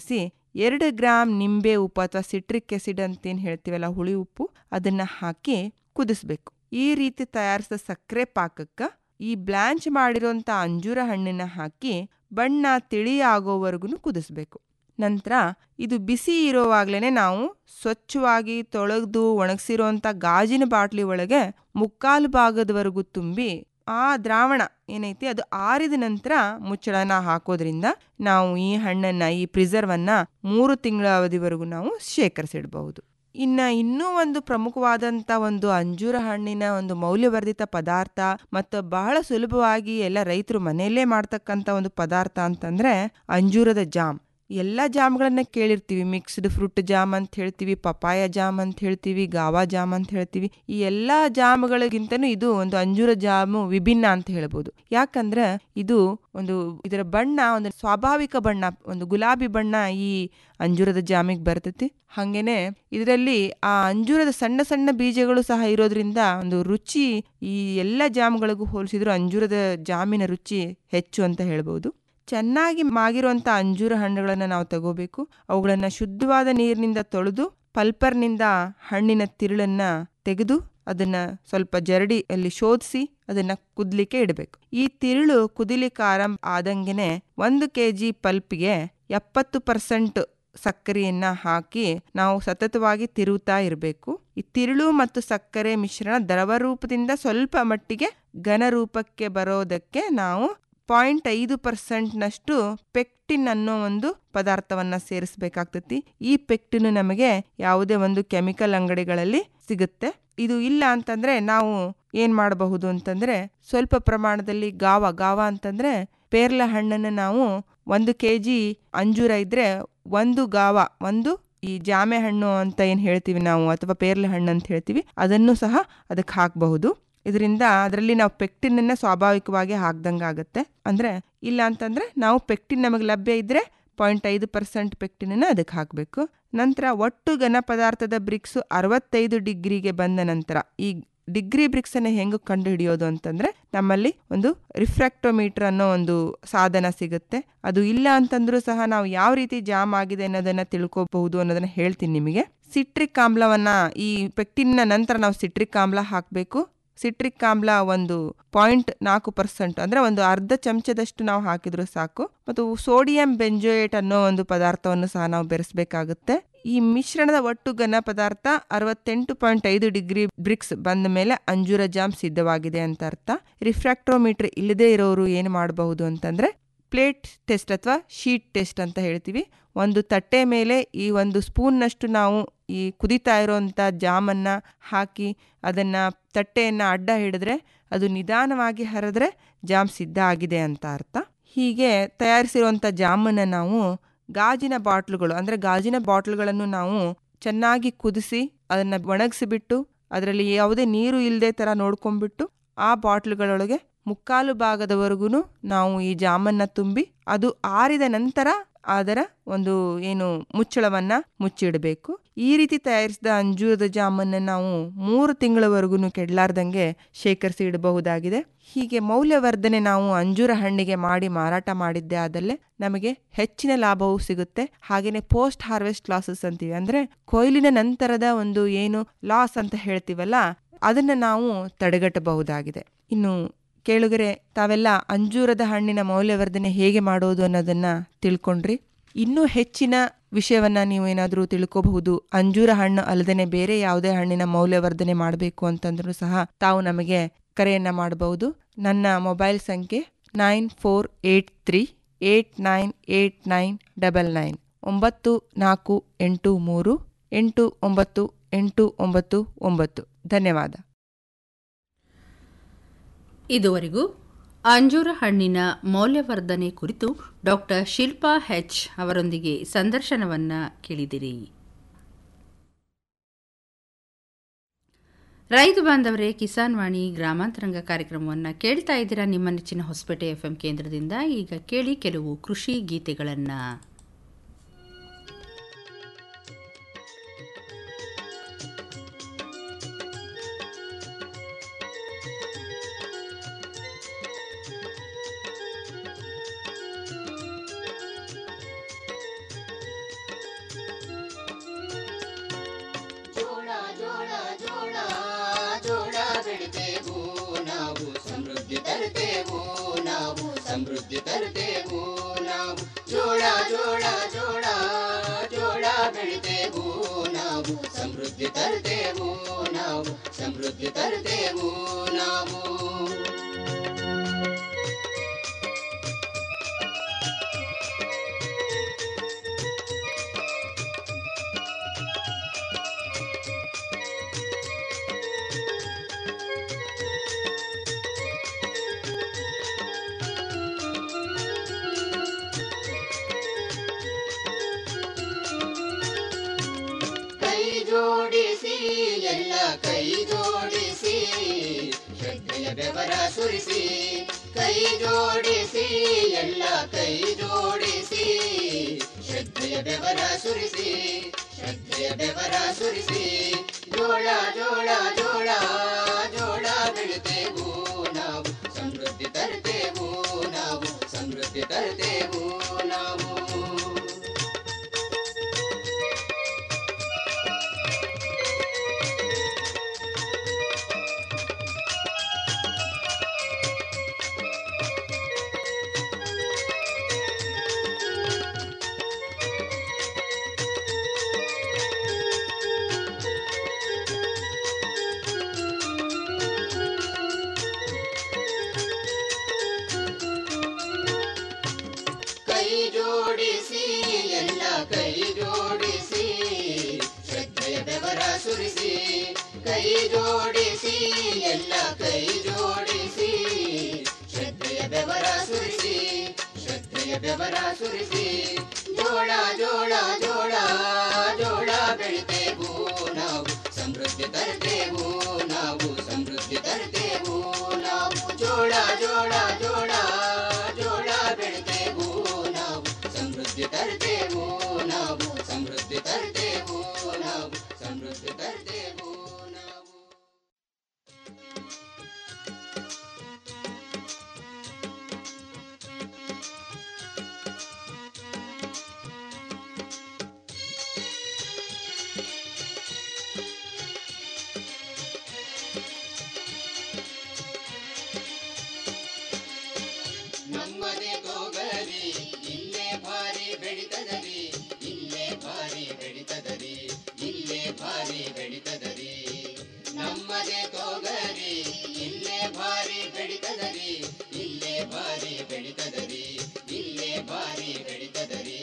ಎರಡು ಗ್ರಾಮ್ ನಿಂಬೆ ಉಪ್ಪು ಅಥವಾ ಸಿಟ್ರಿಕ್ ಎಸಿಡ್ ಅಂತೇನು ಹೇಳ್ತೀವಲ್ಲ ಹುಳಿ ಉಪ್ಪು ಅದನ್ನು ಹಾಕಿ ಕುದಿಸ್ಬೇಕು ಈ ರೀತಿ ತಯಾರಿಸಿದ ಸಕ್ಕರೆ ಪಾಕಕ್ಕೆ ಈ ಬ್ಲ್ಯಾಂಚ್ ಮಾಡಿರೋಂಥ ಅಂಜೂರ ಹಣ್ಣನ್ನು ಹಾಕಿ ಬಣ್ಣ ತಿಳಿ ಆಗೋವರೆಗೂ ಕುದಿಸ್ಬೇಕು ನಂತರ ಇದು ಬಿಸಿ ಇರೋವಾಗಲೇ ನಾವು ಸ್ವಚ್ಛವಾಗಿ ತೊಳೆದು ಒಣಗಿಸಿರೋಂಥ ಗಾಜಿನ ಬಾಟ್ಲಿ ಒಳಗೆ ಮುಕ್ಕಾಲು ಭಾಗದವರೆಗೂ ತುಂಬಿ ಆ ದ್ರಾವಣ ಏನೈತಿ ಅದು ಆರಿದ ನಂತರ ಮುಚ್ಚಳನ ಹಾಕೋದ್ರಿಂದ ನಾವು ಈ ಹಣ್ಣನ್ನು ಈ ಪ್ರಿಸರ್ವನ್ನು ಮೂರು ತಿಂಗಳ ಅವಧಿವರೆಗೂ ನಾವು ಶೇಖರಿಸಿಡಬಹುದು ಇನ್ನು ಇನ್ನೂ ಒಂದು ಪ್ರಮುಖವಾದಂಥ ಒಂದು ಅಂಜೂರ ಹಣ್ಣಿನ ಒಂದು ಮೌಲ್ಯವರ್ಧಿತ ಪದಾರ್ಥ ಮತ್ತು ಬಹಳ ಸುಲಭವಾಗಿ ಎಲ್ಲ ರೈತರು ಮನೆಯಲ್ಲೇ ಮಾಡ್ತಕ್ಕಂಥ ಒಂದು ಪದಾರ್ಥ ಅಂತಂದರೆ ಅಂಜೂರದ ಜಾಮ್ ಎಲ್ಲ ಜಾಮ್ಗಳನ್ನ ಕೇಳಿರ್ತೀವಿ ಮಿಕ್ಸ್ಡ್ ಫ್ರೂಟ್ ಜಾಮ್ ಅಂತ ಹೇಳ್ತೀವಿ ಪಪಾಯ ಜಾಮ್ ಅಂತ ಹೇಳ್ತೀವಿ ಗಾವಾ ಜಾಮ್ ಅಂತ ಹೇಳ್ತೀವಿ ಈ ಎಲ್ಲ ಜಾಮ್ಗಳಿಗಿಂತನೂ ಇದು ಒಂದು ಅಂಜೂರ ಜಾಮು ವಿಭಿನ್ನ ಅಂತ ಹೇಳ್ಬೋದು ಯಾಕಂದ್ರೆ ಇದು ಒಂದು ಇದರ ಬಣ್ಣ ಒಂದು ಸ್ವಾಭಾವಿಕ ಬಣ್ಣ ಒಂದು ಗುಲಾಬಿ ಬಣ್ಣ ಈ ಅಂಜೂರದ ಜಾಮಿಗೆ ಬರ್ತೈತಿ ಹಾಗೇನೆ ಇದರಲ್ಲಿ ಆ ಅಂಜೂರದ ಸಣ್ಣ ಸಣ್ಣ ಬೀಜಗಳು ಸಹ ಇರೋದ್ರಿಂದ ಒಂದು ರುಚಿ ಈ ಎಲ್ಲ ಜಾಮ್ಗಳಿಗೂ ಹೋಲಿಸಿದ್ರು ಅಂಜೂರದ ಜಾಮಿನ ರುಚಿ ಹೆಚ್ಚು ಅಂತ ಹೇಳ್ಬೋದು ಚೆನ್ನಾಗಿ ಮಾಗಿರುವಂಥ ಅಂಜೂರ ಹಣ್ಣುಗಳನ್ನು ನಾವು ತಗೋಬೇಕು ಅವುಗಳನ್ನು ಶುದ್ಧವಾದ ನೀರಿನಿಂದ ತೊಳೆದು ಪಲ್ಪರ್ನಿಂದ ಹಣ್ಣಿನ ತಿರುಳನ್ನ ತೆಗೆದು ಅದನ್ನ ಸ್ವಲ್ಪ ಜರಡಿ ಅಲ್ಲಿ ಶೋಧಿಸಿ ಅದನ್ನ ಕುದ್ಲಿಕ್ಕೆ ಇಡಬೇಕು ಈ ತಿರುಳು ಕುದಿಲಿಕ್ಕೆ ಆರಂಭ ಆದಂಗೆನೆ ಒಂದು ಕೆ ಜಿ ಪಲ್ಪ್ಗೆ ಎಪ್ಪತ್ತು ಪರ್ಸೆಂಟ್ ಸಕ್ಕರೆಯನ್ನ ಹಾಕಿ ನಾವು ಸತತವಾಗಿ ತಿರುವುತ್ತಾ ಇರಬೇಕು ಈ ತಿರುಳು ಮತ್ತು ಸಕ್ಕರೆ ಮಿಶ್ರಣ ದ್ರವ ರೂಪದಿಂದ ಸ್ವಲ್ಪ ಮಟ್ಟಿಗೆ ಘನ ರೂಪಕ್ಕೆ ಬರೋದಕ್ಕೆ ನಾವು ಪಾಯಿಂಟ್ ಐದು ಪರ್ಸೆಂಟ್ನಷ್ಟು ಪೆಕ್ಟಿನ್ ಅನ್ನೋ ಒಂದು ಪದಾರ್ಥವನ್ನ ಸೇರಿಸಬೇಕಾಗ್ತತಿ ಈ ಪೆಕ್ಟಿನ್ ನಮಗೆ ಯಾವುದೇ ಒಂದು ಕೆಮಿಕಲ್ ಅಂಗಡಿಗಳಲ್ಲಿ ಸಿಗುತ್ತೆ ಇದು ಇಲ್ಲ ಅಂತಂದ್ರೆ ನಾವು ಏನ್ ಮಾಡಬಹುದು ಅಂತಂದ್ರೆ ಸ್ವಲ್ಪ ಪ್ರಮಾಣದಲ್ಲಿ ಗಾವ ಗಾವ ಅಂತಂದ್ರೆ ಪೇರ್ಲ ಹಣ್ಣನ್ನು ನಾವು ಒಂದು ಕೆ ಜಿ ಅಂಜೂರ ಇದ್ರೆ ಒಂದು ಗಾವ ಒಂದು ಈ ಜಾಮೆ ಹಣ್ಣು ಅಂತ ಏನು ಹೇಳ್ತೀವಿ ನಾವು ಅಥವಾ ಪೇರ್ಲೆ ಹಣ್ಣು ಅಂತ ಹೇಳ್ತೀವಿ ಅದನ್ನು ಸಹ ಅದಕ್ಕೆ ಹಾಕಬಹುದು ಇದರಿಂದ ಅದರಲ್ಲಿ ನಾವು ಪೆಕ್ಟಿನನ್ನ ಸ್ವಾಭಾವಿಕವಾಗಿ ಹಾಕ್ದಂಗೆ ಆಗುತ್ತೆ ಅಂದರೆ ಇಲ್ಲ ಅಂತಂದರೆ ನಾವು ಪೆಕ್ಟಿನ್ ನಮಗೆ ಲಭ್ಯ ಇದ್ದರೆ ಪಾಯಿಂಟ್ ಐದು ಪರ್ಸೆಂಟ್ ಪೆಕ್ಟಿನನ್ನು ಅದಕ್ಕೆ ಹಾಕಬೇಕು ನಂತರ ಒಟ್ಟು ಘನ ಪದಾರ್ಥದ ಬ್ರಿಕ್ಸು ಅರವತ್ತೈದು ಡಿಗ್ರಿಗೆ ಬಂದ ನಂತರ ಈ ಡಿಗ್ರಿ ಬ್ರಿಕ್ಸ್ ಅನ್ನು ಹೆಂಗೆ ಕಂಡು ಹಿಡಿಯೋದು ಅಂತಂದ್ರೆ ನಮ್ಮಲ್ಲಿ ಒಂದು ರಿಫ್ರಾಕ್ಟೋಮೀಟರ್ ಅನ್ನೋ ಒಂದು ಸಾಧನ ಸಿಗುತ್ತೆ ಅದು ಇಲ್ಲ ಅಂತಂದ್ರೂ ಸಹ ನಾವು ಯಾವ ರೀತಿ ಜಾಮ್ ಆಗಿದೆ ಅನ್ನೋದನ್ನ ತಿಳ್ಕೊಬಹುದು ಅನ್ನೋದನ್ನ ಹೇಳ್ತೀನಿ ನಿಮಗೆ ಸಿಟ್ರಿಕ್ ಆಮ್ಲವನ್ನ ಈ ಪೆಕ್ಟಿನ್ನ ನಂತರ ನಾವು ಸಿಟ್ರಿಕ್ ಆಮ್ಲ ಹಾಕಬೇಕು ಸಿಟ್ರಿಕ್ ಆಮ್ಲ ಒಂದು ಪಾಯಿಂಟ್ ನಾಲ್ಕು ಪರ್ಸೆಂಟ್ ಅಂದ್ರೆ ಒಂದು ಅರ್ಧ ಚಮಚದಷ್ಟು ನಾವು ಹಾಕಿದ್ರು ಸಾಕು ಮತ್ತು ಸೋಡಿಯಂ ಬೆಂಜೋಯೇಟ್ ಅನ್ನೋ ಒಂದು ಪದಾರ್ಥವನ್ನು ಸಹ ನಾವು ಬೆರೆಸಬೇಕಾಗುತ್ತೆ ಈ ಮಿಶ್ರಣದ ಒಟ್ಟು ಘನ ಪದಾರ್ಥ ಅರವತ್ತೆಂಟು ಪಾಯಿಂಟ್ ಐದು ಡಿಗ್ರಿ ಬ್ರಿಕ್ಸ್ ಬಂದ ಮೇಲೆ ಅಂಜೂರ ಜಾಮ್ ಸಿದ್ಧವಾಗಿದೆ ಅಂತ ಅರ್ಥ ರಿಫ್ರಾಕ್ಟೋಮೀಟರ್ ಇಲ್ಲದೆ ಇರೋರು ಏನು ಮಾಡಬಹುದು ಅಂತಂದ್ರೆ ಪ್ಲೇಟ್ ಟೆಸ್ಟ್ ಅಥವಾ ಶೀಟ್ ಟೆಸ್ಟ್ ಅಂತ ಹೇಳ್ತೀವಿ ಒಂದು ತಟ್ಟೆ ಮೇಲೆ ಈ ಒಂದು ಸ್ಪೂನ್ನಷ್ಟು ನಾವು ಈ ಕುದಿತಾ ಇರೋವಂಥ ಜಾಮನ್ನು ಹಾಕಿ ಅದನ್ನು ತಟ್ಟೆಯನ್ನು ಅಡ್ಡ ಹಿಡಿದ್ರೆ ಅದು ನಿಧಾನವಾಗಿ ಹರಿದ್ರೆ ಜಾಮ್ ಸಿದ್ಧ ಆಗಿದೆ ಅಂತ ಅರ್ಥ ಹೀಗೆ ತಯಾರಿಸಿರುವಂಥ ಜಾಮನ್ನು ನಾವು ಗಾಜಿನ ಬಾಟ್ಲುಗಳು ಅಂದರೆ ಗಾಜಿನ ಬಾಟ್ಲುಗಳನ್ನು ನಾವು ಚೆನ್ನಾಗಿ ಕುದಿಸಿ ಅದನ್ನು ಒಣಗಿಸಿಬಿಟ್ಟು ಅದರಲ್ಲಿ ಯಾವುದೇ ನೀರು ಇಲ್ಲದೆ ಥರ ನೋಡ್ಕೊಂಡ್ಬಿಟ್ಟು ಆ ಬಾಟ್ಲುಗಳೊಳಗೆ ಮುಕ್ಕಾಲು ಭಾಗದವರೆಗೂ ನಾವು ಈ ಜಾಮನ್ನ ತುಂಬಿ ಅದು ಆರಿದ ನಂತರ ಅದರ ಒಂದು ಏನು ಮುಚ್ಚಳವನ್ನ ಮುಚ್ಚಿಡಬೇಕು ಈ ರೀತಿ ತಯಾರಿಸಿದ ಅಂಜೂರದ ಜಾಮನ್ನ ನಾವು ಮೂರು ತಿಂಗಳವರೆಗೂ ಕೆಡಲಾರ್ದಂಗೆ ಶೇಖರಿಸಿ ಇಡಬಹುದಾಗಿದೆ ಹೀಗೆ ಮೌಲ್ಯವರ್ಧನೆ ನಾವು ಅಂಜೂರ ಹಣ್ಣಿಗೆ ಮಾಡಿ ಮಾರಾಟ ಮಾಡಿದ್ದೆ ಆದಲ್ಲೇ ನಮಗೆ ಹೆಚ್ಚಿನ ಲಾಭವೂ ಸಿಗುತ್ತೆ ಹಾಗೇನೆ ಪೋಸ್ಟ್ ಹಾರ್ವೆಸ್ಟ್ ಲಾಸಸ್ ಅಂತೀವಿ ಅಂದ್ರೆ ಕೊಯ್ಲಿನ ನಂತರದ ಒಂದು ಏನು ಲಾಸ್ ಅಂತ ಹೇಳ್ತೀವಲ್ಲ ಅದನ್ನ ನಾವು ತಡೆಗಟ್ಟಬಹುದಾಗಿದೆ ಇನ್ನು ಕೇಳುಗರೆ ತಾವೆಲ್ಲ ಅಂಜೂರದ ಹಣ್ಣಿನ ಮೌಲ್ಯವರ್ಧನೆ ಹೇಗೆ ಮಾಡೋದು ಅನ್ನೋದನ್ನ ತಿಳ್ಕೊಂಡ್ರಿ ಇನ್ನೂ ಹೆಚ್ಚಿನ ವಿಷಯವನ್ನ ನೀವು ಏನಾದರೂ ತಿಳ್ಕೋಬಹುದು ಅಂಜೂರ ಹಣ್ಣು ಅಲ್ಲದೆ ಬೇರೆ ಯಾವುದೇ ಹಣ್ಣಿನ ಮೌಲ್ಯವರ್ಧನೆ ಮಾಡಬೇಕು ಅಂತಂದ್ರೂ ಸಹ ತಾವು ನಮಗೆ ಕರೆಯನ್ನ ಮಾಡಬಹುದು ನನ್ನ ಮೊಬೈಲ್ ಸಂಖ್ಯೆ nine four eight three eight nine eight nine double nine ಒಂಬತ್ತು ನಾಲ್ಕು ಎಂಟು ಮೂರು ಎಂಟು ಒಂಬತ್ತು ಎಂಟು ಒಂಬತ್ತು ಒಂಬತ್ತು ಧನ್ಯವಾದ ಇದುವರೆಗೂ ಅಂಜೂರ ಹಣ್ಣಿನ ಮೌಲ್ಯವರ್ಧನೆ ಕುರಿತು ಡಾಕ್ಟರ್ ಶಿಲ್ಪಾ ಹೆಚ್ ಅವರೊಂದಿಗೆ ಸಂದರ್ಶನವನ್ನ ಕೇಳಿದಿರಿ ರೈತ ಬಾಂಧವರೇ ಕಿಸಾನ್ ವಾಣಿ ಗ್ರಾಮಾಂತರಂಗ ಕಾರ್ಯಕ್ರಮವನ್ನು ಕೇಳ್ತಾ ಇದ್ದೀರಾ ನಿಮ್ಮ ನೆಚ್ಚಿನ ಹೊಸಪೇಟೆ ಎಫ್ಎಂ ಕೇಂದ್ರದಿಂದ ಈಗ ಕೇಳಿ ಕೆಲವು ಕೃಷಿ ಗೀತೆಗಳನ್ನು ನಾವು ಸಮೃದ್ಧಿ ತರ್ತೇವು ನಾವು ಸಮೃದ್ಧಿ ತರ್ತೇವು ನಾವು ಕೈ ಜೋಡಿಸಿ ಎಲ್ಲ ಕೈ ಜೋಡಿಸಿ ಶ್ರದ್ಧೆಯ ಬೆವರ ಸುರಿಸಿ ಕೈ ಜೋಡಿಸಿ ಎಲ್ಲ ಕೈ ಜೋಡಿಸಿ ಶ್ರದ್ಧೆಯ ಬೆವರ ಸುರಿಸಿ ಶ್ರದ್ಧೆಯ ಬೆವರ ಸುರಿಸಿ ಜೋಳ ಜೋಳ ಜೋಳ ಜೋಳ ಬೆಳಿತೇವು ನಾವು ಸಮೃದ್ಧಿ ತರ್ತೇವು ನಾವು ಸಮೃದ್ಧಿ ತರ್ತೇವು ನಾವು ಕೈ ಜೋಡಿಸಿ ಎಲ್ಲ ಕೈ ಜೋಡಿಸಿ ಶ್ರದ್ಧೆಯ ಬೆವರ ಸುರಿಸಿ ಕೈ ಜೋಡಿಸಿ ಎಲ್ಲ ಕೈ ಜೋಡಿಸಿ ಶ್ರದ್ಧೆಯ ಬೆವರ ಸುರಿಸಿ ಶ್ರದ್ಧೆಯ ಬೆವರ ಸುರಿಸಿ ಜೋಳ ಜೋಳ ಜೋಳ ಜೋಳ ಬೆಳಿತೇವು ನಾವು ಸಮೃದ್ಧಿ ತರ್ತೇವು ನಾವು ಸಮೃದ್ಧಿ ತರ್ತೇವು ನಾವು ಜೋಳ ಜೋಳ ಜೋಳ ಜೋಳ ಬೆಳಿತೇವು ನಾವು ಸಮೃದ್ಧಿ ತರ್ತೇವು ನಾವು ಸಮೃದ್ಧಿ ತರ್ತೇವು ನಾವು ಸಮೃದ್ಧಿ ತರ್ತೇವು ನಾವು ನಮ್ಮದೇ ತೋಗರಿ ಇಲ್ಲೇ ಭಾರಿ ಬೆಳಿತದರಿ ಇಲ್ಲೇ ಭಾರಿ ಬೆಳಿತದರಿ ಇಲ್ಲೇ ಭಾರಿ ಬೆಳಿತದರಿ ನಮ್ಮದೇ ತೋಗರಿ ಇಲ್ಲೇ ಭಾರಿ ಬೆಳಿತದರಿ ಇಲ್ಲೇ ಭಾರಿ ಬೆಳಿತದರಿ ಇಲ್ಲೇ ಭಾರಿ ಬೆಳಿತದರಿ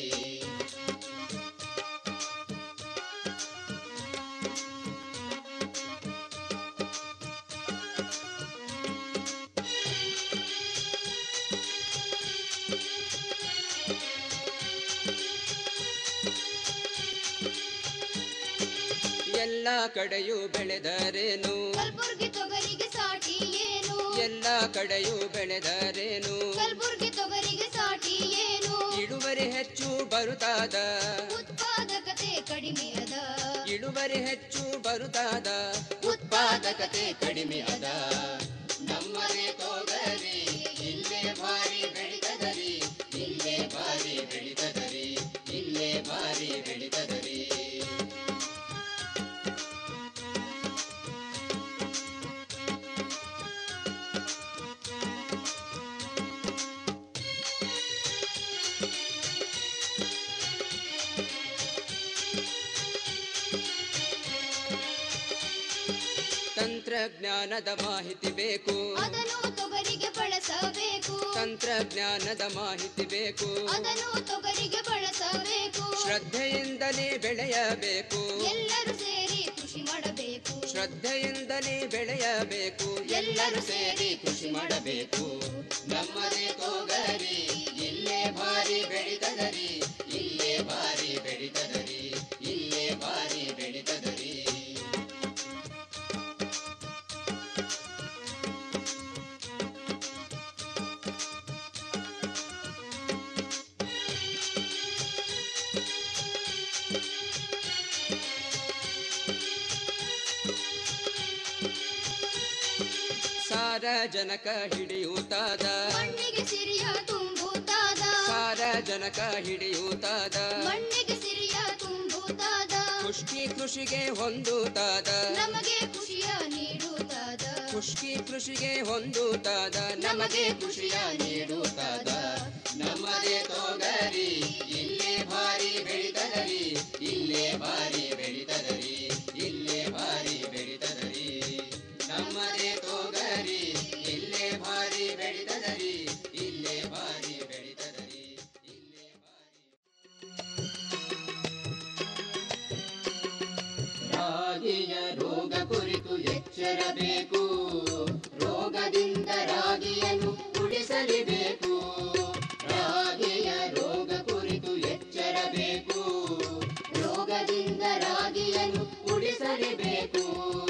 ಎಲ್ಲ ಕಡೆಯೂ ಬೆಳೆದರೇನು ಕಲ್ಬುರ್ಗಿ ತೊಗರಿಗೆ ಸಾಟಿ ಏನು ಎಲ್ಲ ಕಡೆಯೂ ಬೆಳೆದರೇನು ಕಲ್ಬುರ್ಗಿ ತೊಗರಿಗೆ ಸಾಟಿ ಏನು ಇಳುವರಿ ಹೆಚ್ಚು ಬರುತ್ತಾದ ಉತ್ಪಾದಕತೆ ಕಡಿಮೆ ಅದ ಇಳುವರಿ ಹೆಚ್ಚು ಬರುತ್ತಾದ ಉತ್ಪಾದಕತೆ ಕಡಿಮೆ ಅದ ನಮ್ಮದೇ ತೋಗರಿ ಇಲ್ಲೇ ಭಾರಿ ಬೆಳಿತದರಿ ಇಲ್ಲೇ ಭಾರಿ ಬೆಳಿತದರಿ ಇಲ್ಲೇ ಭಾರಿ ಬೆಳಿತದರಿ ತಂತ್ರಜ್ಞಾನದ ಮಾಹಿತಿ ಬೇಕು ಅದನ್ನು ತೊಗರಿಗೆ ಬಳಸಬೇಕು ತಂತ್ರಜ್ಞಾನದ ಮಾಹಿತಿ ಬೇಕು ಅದನ್ನು ತೊಗರಿಗೆ ಬಳಸಬೇಕು ಶ್ರದ್ಧೆಯಿಂದಲೇ ಬೆಳೆಯಬೇಕು ಎಲ್ಲರೂ ಸೇರಿ ಕೃಷಿ ಮಾಡಬೇಕು ಶ್ರದ್ಧೆಯಿಂದಲೇ ಬೆಳೆಯಬೇಕು ಎಲ್ಲರೂ ಸೇರಿ ಕೃಷಿ ಮಾಡಬೇಕು ನಮ್ಮದೇ ತೋಗರಿ ಇಲ್ಲೇ ಭಾರಿ ಬೆಳಿತದರಿ ಇಲ್ಲೇ ಭಾರಿ ಬೆಳಿತದರಿ ಇಲ್ಲೇ ಭಾರಿ ಬೆಳಿತದರಿ ಸಾರಜನಕ ಹಿಡಿಯುತ್ತಾದ ಮಣ್ಣಿಗೆ ಸಿರಿಯ ತುಂಬುತ್ತಾದ ಸಾರಜನಕ ಹಿಡಿಯುತ್ತಾದ ಮಣ್ಣಿಗೆ ಸಿರಿಯ ತುಂಬುತ್ತಾದ ಖುಷ್ಕಿ ಕೃಷಿಗೆ ಹೊಂದುತ್ತಾದ ನಮಗೆ ಖುಷಿಯ ನೀಡುತ್ತಾದ ಖುಷ್ಕಿ ಕೃಷಿಗೆ ಹೊಂದುತ್ತಾದ ನಮಗೆ ಖುಷಿಯ ನೀಡುತ್ತಾದ ನಮ್ಮದೇ ತೋಗರಿ ಇಲ್ಲೇ ಭಾರಿ ಬೆಳಿತದರಿ ಇಲ್ಲೇ ಭಾರಿ ಬೆಳಿತದರಿ ರಾಗಿಯ ರೋಗ ಕುರಿತು ಎಚ್ಚರಬೇಕು ರೋಗದಿಂದ ರಾಗಿಯನ್ನು ಉಳಿಸಲೇಬೇಕು ರಾಗಿಯ ರೋಗ ಕುರಿತು ಎಚ್ಚರಬೇಕು ರೋಗದಿಂದ ರಾಗಿಯನ್ನು ಉಳಿಸಲೇಬೇಕು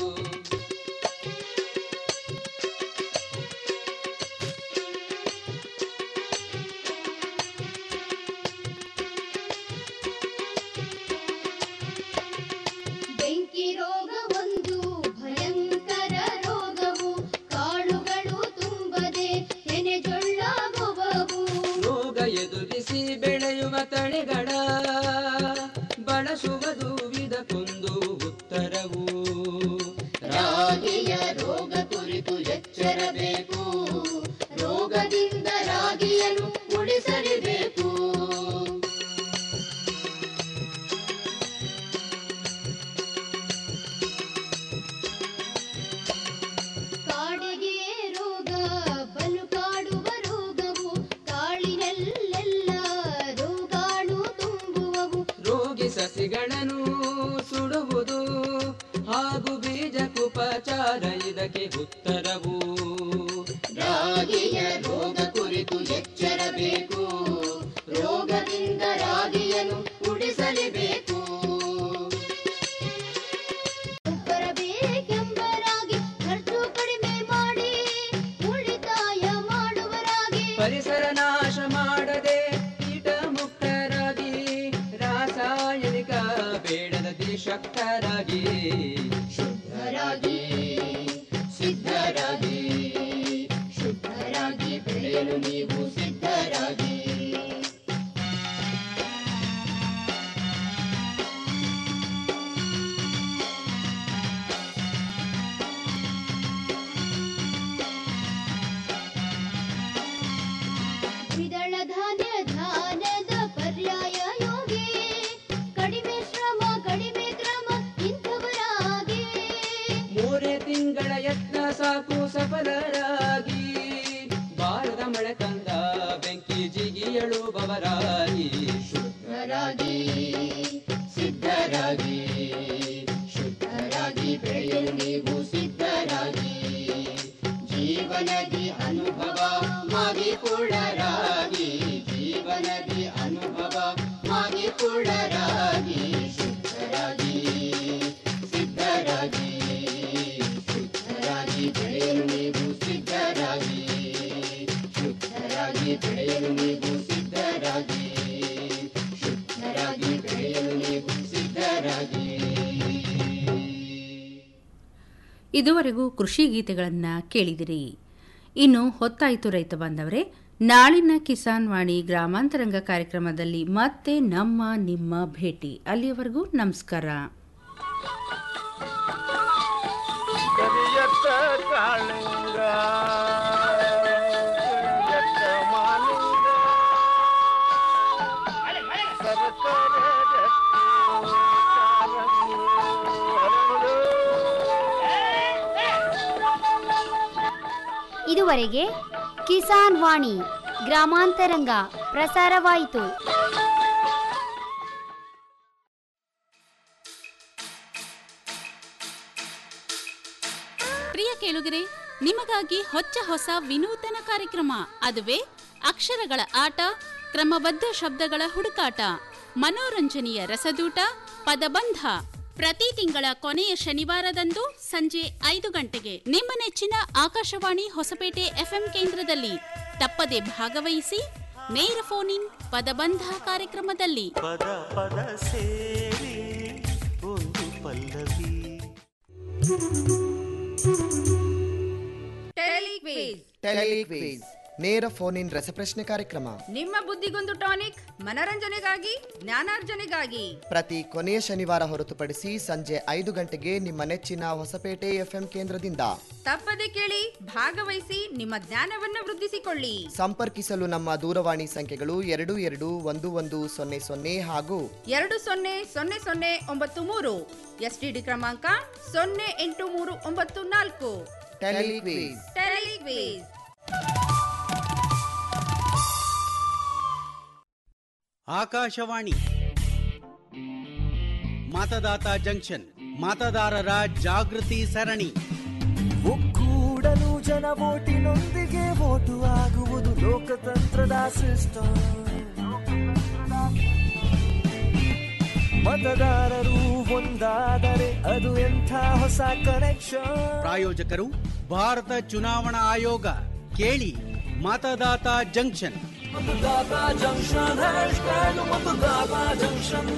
ಬೆಂಕಿ ರೋಗ ಒಂದು ಭಯಂಕರ ರೋಗವು ಕಾಳುಗಳು ತುಂಬದೆ ಹೆನೆಜೊಳ್ಳಾಗುವವು ರೋಗ ಎದುರಿಸಿ ಬೆಳೆಯುವ ತಳಿಗಳ ಬಳಸುವುದು ಇದಕ್ಕೊಂದು ಉತ್ತರವು ರಾಗಿಯ ರೋಗ ಕುರಿತು ಎಚ್ಚರಬೇಕು ರೋಗದಿಂದ ರಾಗಿಯನ್ನು ಉಳಿಸಲೇಬೇಕು ಕಾಡಿಗೆ ರೋಗ ಬಲು ಕಾಡುವ ರೋಗವು ಕಾಳಿನಲ್ಲೆಲ್ಲ ರೋಗಾಣು ತುಂಬುವವು ರೋಗಿ ಸಸಿಗಳನ್ನು ಸುಡುವುದು ಹಾಗೂ ಬೀಜಕ್ಕುಪಚಾರ ಇದಕ್ಕೆ ಉತ್ತರವು ರಾಗಿಯ ರೋಗ ಕುರಿತು ಎಚ್ಚರಬೇಕು ರೋಗದಿಂದ ರಾಗಿಯನ್ನು ಉಳಿಸಲೇಬೇಕು ಬರಬೇಕೆಂಬರಾಗಿ ಖರ್ಚು ಕಡಿಮೆ ಮಾಡಿ ಉಳಿತಾಯ ಮಾಡುವರಾಗಿ ಪರಿಸರ ನಾಶ ಮಾಡದೆ ಕೀಟ ಮುಕ್ತರಾಗಿ ರಾಸಾಯನಿಕ ಬೇಡದ ಶಕ್ತರಾಗಿ ಶುದ್ಧರಾಗಿ ಸಿದ್ಧರಾಗಿ ಶುದ್ಧರಾಗಿ ಬೆಳೆಯಲು ನೀವು ಸಿದ್ಧರಾಗಿ ದ್ವಿದಳ ಧಾನ್ಯ ಧಾನ್ಯದ ಪರ್ಯಾಯ ಯೋಗಿ ಕಡಿಮೆ ಶ್ರಮ ಕಡಿಮೆ ಕ್ರಮ ಇಂಥವರಾಗಿ ಮೂರೇ ತಿಂಗಳ ಯತ್ನ ಸಾಕು ಸಫಲರಾಗಿ ಬಾರದ ಮಳೆ ತಂದ ಬೆಂಕಿ ಜಿಗಿಯಳುವವರಾಗಿ ಶುದ್ಧರಾಗಿ ಸಿದ್ಧರಾಗಿ ಶುದ್ಧರಾಗಿ ಬೆಳೆಯಲು ನೀವು ಸಿದ್ಧರಾಗಿ ಜೀವನದಿ ಅನುಭವ ಮಾಗಿಕೊಳ್ಳರಾಗಿ ಜೀವನದಿ ಅನುಭವ ಮಾಗಿಕೊಳ್ಳರಾಗಿ ಶುದ್ಧರಾಗಿ ಸಿದ್ಧರಾಗಿ ಶುದ್ಧರಾಗಿ ಬೆಳೆಯಲು ನೀವು ಸಿದ್ಧರಾಗಿ ಶುದ್ಧರಾಗಿ ಬೆಳೆಯಲು ನೀವು ಸಿದ್ಧರಾಗಿ ಶುದ್ಧರಾಗಿ ಬೆಳೆಯಲು ನೀವು ಸಿದ್ಧರಾಗಿ ಇದುವರೆಗೂ ಕೃಷಿ ಗೀತೆಗಳನ್ನು ಕೇಳಿದಿರಿ ಇನ್ನು ಹೊತ್ತಾಯಿತು ರೈತ ಬಾಂಧವರೇ ನಾಳಿನ ಕಿಸಾನ್ ವಾಣಿ ಗ್ರಾಮಾಂತರಂಗ ಕಾರ್ಯಕ್ರಮದಲ್ಲಿ ಮತ್ತೆ ನಮ್ಮ ನಿಮ್ಮ ಭೇಟಿ ಅಲ್ಲಿಯವರೆಗೂ ನಮಸ್ಕಾರ ಕರಿಯತ್ತ ಕಾಳಿಂಗ ಕರಿಯತ್ತ ಮಾಲಿಂಗ ಸರಕಾರ ಇದುವರೆಗೆ ಕಿಸಾನ್ ವಾಣಿ ಗ್ರಾಮಾಂತರಂಗ ಪ್ರಸಾರವಾಯಿತು ಪ್ರಿಯ ಕೇಳುಗರೆ ನಿಮಗಾಗಿ ಹೊಚ್ಚ ಹೊಸ ವಿನೂತನ ಕಾರ್ಯಕ್ರಮ ಅದುವೇ ಅಕ್ಷರಗಳ ಆಟ ಕ್ರಮಬದ್ಧ ಶಬ್ದಗಳ ಹುಡುಕಾಟ ಮನೋರಂಜನೆಯ ರಸದೂಟ ಪದಬಂಧ ಪ್ರತಿ ತಿಂಗಳ ಕೊನೆಯ ಶನಿವಾರದಂದು ಸಂಜೆ ಐದು ಗಂಟೆಗೆ ನಿಮ್ಮ ನೆಚ್ಚಿನ ಆಕಾಶವಾಣಿ ಹೊಸಪೇಟೆ ಎಫ್ಎಂ ಕೇಂದ್ರದಲ್ಲಿ ತಪ್ಪದೆ ಭಾಗವಹಿಸಿ ನೇರ ಫೋನ್ ಇನ್ ಪದಬಂಧ ಕಾರ್ಯಕ್ರಮದಲ್ಲಿ ಪದ ಪದ ಸೇರಿ ಒಂದು ಪಲ್ಲವಿ ಟೆಲಿಕ್ವಿಸ್ ನೇರ ಫೋನ್ ಇನ್ ರಸಪ್ರಶ್ನೆ ಕಾರ್ಯಕ್ರಮ ನಿಮ್ಮ ಬುದ್ಧಿಗೊಂದು ಟಾನಿಕ್ ಮನರಂಜನೆಗಾಗಿ ಜ್ಞಾನಾರ್ಜನೆಗಾಗಿ ಪ್ರತಿ ಕೊನೆಯ ಶನಿವಾರ ಹೊರತುಪಡಿಸಿ ಸಂಜೆ ಐದು ಗಂಟೆಗೆ ನಿಮ್ಮ ನೆಚ್ಚಿನ ಹೊಸಪೇಟೆ ಎಫ್ಎಂ ಕೇಂದ್ರದಿಂದ ತಪ್ಪದೆ ಕೇಳಿ ಭಾಗವಹಿಸಿ ನಿಮ್ಮ ಜ್ಞಾನವನ್ನು ವೃದ್ಧಿಸಿಕೊಳ್ಳಿ ಸಂಪರ್ಕಿಸಲು ನಮ್ಮ ದೂರವಾಣಿ ಸಂಖ್ಯೆಗಳು ಎರಡು ಎರಡು ಒಂದು ಒಂದು ಸೊನ್ನೆ ಸೊನ್ನೆ ಹಾಗೂ ಎರಡು ಸೊನ್ನೆ ಸೊನ್ನೆ ಸೊನ್ನೆ ಒಂಬತ್ತು ಮೂರು ಎಸ್ಟಿಡಿ ಕ್ರಮಾಂಕ ಸೊನ್ನೆ ಎಂಟು ಮೂರು ಒಂಬತ್ತು ನಾಲ್ಕು ಟೆಲಿಕ್ವಿಸ್ ಟೆಲಿಕ್ವಿಸ್ ಆಕಾಶವಾಣಿ ಮತದಾತ ಜಂಕ್ಷನ್ ಮತದಾರರ ಜಾಗೃತಿ ಸರಣಿ ಒಕ್ಕೂಡಲು ಜನ ಓಟಿನೊಂದಿಗೆ ಓಟು ಆಗುವುದು ಲೋಕತಂತ್ರದ ಸಿಸ್ಟಮ್ ಮತದಾರರು ಒಂದಾದರೆ ಅದು ಎಂಥ ಹೊಸ ಕನೆಕ್ಷನ್ ಪ್ರಾಯೋಜಕರು ಭಾರತ ಚುನಾವಣಾ ಆಯೋಗ ಕೇಳಿ Matdata junction Matdata junction hashtag Matdata junction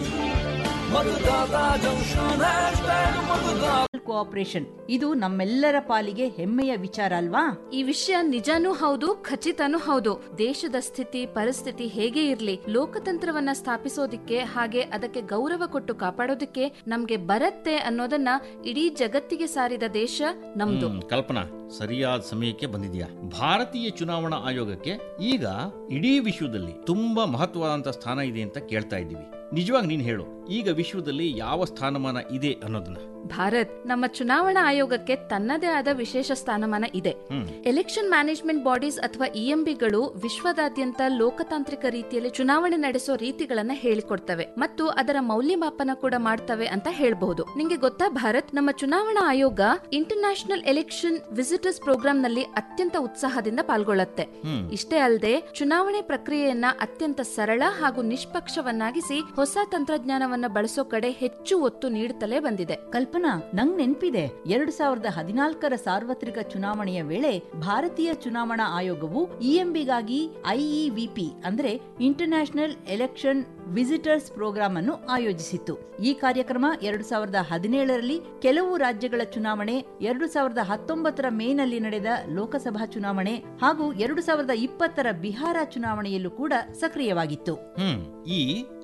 Matdata junction hashtag Matdata cooperation ಇದು ನಮ್ಮೆಲ್ಲರ ಪಾಲಿಗೆ ಹೆಮ್ಮೆಯ ವಿಚಾರ ಅಲ್ವಾ ಈ ವಿಷಯ ನಿಜಾನೂ ಹೌದು ಖಚಿತನೂ ಹೌದು ದೇಶದ ಸ್ಥಿತಿ ಪರಿಸ್ಥಿತಿ ಹೇಗೆ ಇರ್ಲಿ ಲೋಕತಂತ್ರವನ್ನ ಸ್ಥಾಪಿಸೋದಿಕ್ಕೆ ಹಾಗೆ ಅದಕ್ಕೆ ಗೌರವ ಕೊಟ್ಟು ಕಾಪಾಡೋದಿಕ್ಕೆ ನಮ್ಗೆ ಬರತ್ತೆ ಅನ್ನೋದನ್ನ ಇಡೀ ಜಗತ್ತಿಗೆ ಸಾರಿದ ದೇಶ ನಮ್ದು ಹ್ಮ್, ಕಲ್ಪನಾ ಸರಿಯಾದ ಸಮಯಕ್ಕೆ ಬಂದಿದ್ಯಾ ಭಾರತೀಯ ಚುನಾವಣಾ ಆಯೋಗಕ್ಕೆ ಈಗ ಇಡೀ ವಿಶ್ವದಲ್ಲಿ ತುಂಬಾ ಮಹತ್ವವಾದಂತ ಸ್ಥಾನ ಇದೆ ಅಂತ ಕೇಳ್ತಾ ಇದ್ದೀವಿ ನಿಜವಾಗಿ ನೀನ್ ಹೇಳು ಈಗ ವಿಶ್ವದಲ್ಲಿ ಯಾವ ಸ್ಥಾನಮಾನ ಇದೆ ಅನ್ನೋದನ್ನ ಭಾರತ್ ನಮ್ಮ ಚುನಾವಣಾ ಆಯೋಗಕ್ಕೆ ತನ್ನದೇ ಆದ ವಿಶೇಷ ಸ್ಥಾನಮಾನ ಇದೆ ಹ್ಮ್ ಎಲೆಕ್ಷನ್ ಮ್ಯಾನೇಜ್ಮೆಂಟ್ ಬಾಡೀಸ್ ಅಥವಾ ಇಎಂಬಿಗಳು ವಿಶ್ವದಾದ್ಯಂತ ಲೋಕತಾಂತ್ರಿಕ ರೀತಿಯಲ್ಲಿ ಚುನಾವಣೆ ನಡೆಸೋ ರೀತಿಗಳನ್ನ ಹೇಳಿಕೊಡ್ತವೆ ಮತ್ತು ಅದರ ಮೌಲ್ಯಮಾಪನ ಕೂಡ ಮಾಡ್ತವೆ ಅಂತ ಹೇಳ್ಬಹುದು ನಿಂಗೆ ಗೊತ್ತಾ ಭಾರತ್ ನಮ್ಮ ಚುನಾವಣಾ ಆಯೋಗ ಇಂಟರ್ನ್ಯಾಷನಲ್ ಎಲೆಕ್ಷನ್ ವಿಸಿಟರ್ಸ್ ಪ್ರೋಗ್ರಾಂ ನಲ್ಲಿ ಅತ್ಯಂತ ಉತ್ಸಾಹದಿಂದ ಪಾಲ್ಗೊಳ್ಳುತ್ತೆ ಹ್ಮ್. ಇಷ್ಟೇ ಅಲ್ಲದೆ ಚುನಾವಣೆ ಪ್ರಕ್ರಿಯೆಯನ್ನ ಅತ್ಯಂತ ಸರಳ ಹಾಗೂ ನಿಷ್ಪಕ್ಷವನ್ನಾಗಿಸಿ ಹೊಸ ತಂತ್ರಜ್ಞಾನವನ್ನ ಬಳಸೋ ಕಡೆ ಹೆಚ್ಚು ಒತ್ತು ನೀಡುತ್ತಲೇ ಬಂದಿದೆ ಕಲ್ಪನಾ ನಂಗ್ ನೆನ್ಪಿದೆ ಎರಡು ಸಾವಿರದ ಹದಿನಾಲ್ಕರ ಸಾರ್ವತ್ರಿಕ ಚುನಾವಣೆಯ ವೇಳೆ ಭಾರತೀಯ ಚುನಾವಣಾ ಆಯೋಗವು ಇಎಂಬಿಗಾಗಿ ಐಇವಿಪಿ ಅಂದ್ರೆ ಇಂಟರ್ನ್ಯಾಷನಲ್ ಎಲೆಕ್ಷನ್ ವಿಸಿಟರ್ಸ್ ಪ್ರೋಗ್ರಾಂ ಅನ್ನು ಆಯೋಜಿಸಿತ್ತು ಈ ಕಾರ್ಯಕ್ರಮ ಎರಡು ಸಾವಿರದ ಹದಿನೇಳರಲ್ಲಿ ಕೆಲವು ರಾಜ್ಯಗಳ ಚುನಾವಣೆ ಎರಡು ಸಾವಿರದ ಹತ್ತೊಂಬತ್ತರ ಮೇನಲ್ಲಿ ನಡೆದ ಲೋಕಸಭಾ ಚುನಾವಣೆ ಹಾಗೂ ಎರಡು ಸಾವಿರದ ಇಪ್ಪತ್ತರ ಬಿಹಾರ ಚುನಾವಣೆಯಲ್ಲೂ ಕೂಡ ಸಕ್ರಿಯವಾಗಿತ್ತು ಹ್ಮ್ ಈ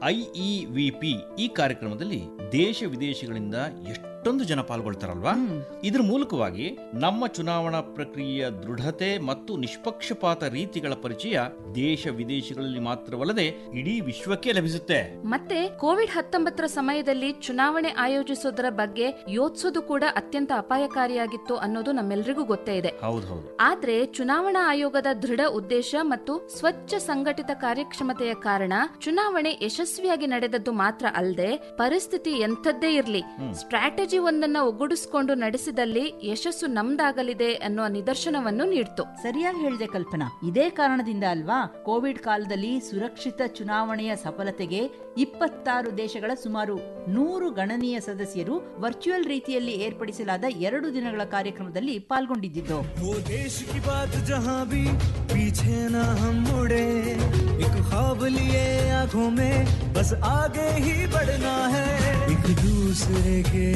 ಐಇವಿಪಿ ಈ ಕಾರ್ಯಕ್ರಮದಲ್ಲಿ ದೇಶ ವಿದೇಶಗಳಿಂದ ಎಷ್ಟೊಂದು ಜನ ಪಾಲ್ಗೊಳ್ತಾರಲ್ವಾ ಇದ್ರ ಮೂಲಕವಾಗಿ ನಮ್ಮ ಚುನಾವಣಾ ಪ್ರಕ್ರಿಯೆಯ ದೃಢತೆ ಮತ್ತು ನಿಷ್ಪಕ್ಷಪಾತ ರೀತಿಗಳ ಪರಿಚಯ ದೇಶ ವಿದೇಶಗಳಲ್ಲಿ ಮಾತ್ರವಲ್ಲದೆ ಇಡೀ ವಿಶ್ವಕ್ಕೆ ಲಭಿಸುತ್ತೆ ಮತ್ತೆ ಕೋವಿಡ್ ಹತ್ತೊಂಬತ್ತರ ಸಮಯದಲ್ಲಿ ಚುನಾವಣೆ ಆಯೋಜಿಸೋದರ ಬಗ್ಗೆ ಯೋಚಿಸೋದು ಕೂಡ ಅತ್ಯಂತ ಅಪಾಯಕಾರಿಯಾಗಿತ್ತು ಅನ್ನೋದು ನಮ್ಮೆಲ್ಲರಿಗೂ ಗೊತ್ತೇ ಇದೆ ಹೌದು ಹೌದು ಆದ್ರೆ ಚುನಾವಣಾ ಆಯೋಗದ ದೃಢ ಉದ್ದೇಶ ಮತ್ತು ಸ್ವಚ್ಛ ಸಂಘಟಿತ ಕಾರ್ಯಕ್ಷಮತೆಯ ಕಾರಣ ಚುನಾವಣೆ ಯಶಸ್ವಿಯಾಗಿ ನಡೆದದ್ದು ಮಾತ್ರ ಅಲ್ಲದೆ ಪರಿಸ್ಥಿತಿ ಎಂಥದ್ದೇ ಇರ್ಲಿ ಸ್ಟ್ರಾಟಜಿ ಒಂದನ್ನ ಒಗ್ಗೂಡಿಸಿಕೊಂಡು ನಡೆಸಿದಲ್ಲಿ ಯಶಸ್ಸು ನಮ್ದಾಗಲಿದೆ ಅನ್ನೋ ನಿದರ್ಶನವನ್ನು ನೀಡ್ತು ಸರಿಯಾಗಿ ಹೇಳಿದೆ ಕಲ್ಪನಾ ಇದೇ ಕಾರಣದಿಂದ ಅಲ್ವಾ ಕೋವಿಡ್ ಕಾಲದಲ್ಲಿ ಸುರಕ್ಷಿತ ಚುನಾವಣೆಯ ಸಫಲತೆಗೆ ಇಪ್ಪತ್ತಾರು ದೇಶಗಳ ಸುಮಾರು ನೂರು ಗಣನೀಯ ಸದಸ್ಯರು ವರ್ಚುವಲ್ ರೀತಿಯಲ್ಲಿ ಏರ್ಪಡಿಸಲಾದ ಎರಡು ದಿನಗಳ ಕಾರ್ಯಕ್ರಮದಲ್ಲಿ ಪಾಲ್ಗೊಂಡಿದ್ದು वो देश की बात जहाँ भी पीछे ना हम मुड़े एक ख्वाब लिए आंखों में बस आगे ही बढ़ना है एक दूसरे के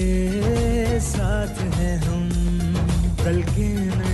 साथ है हम कल के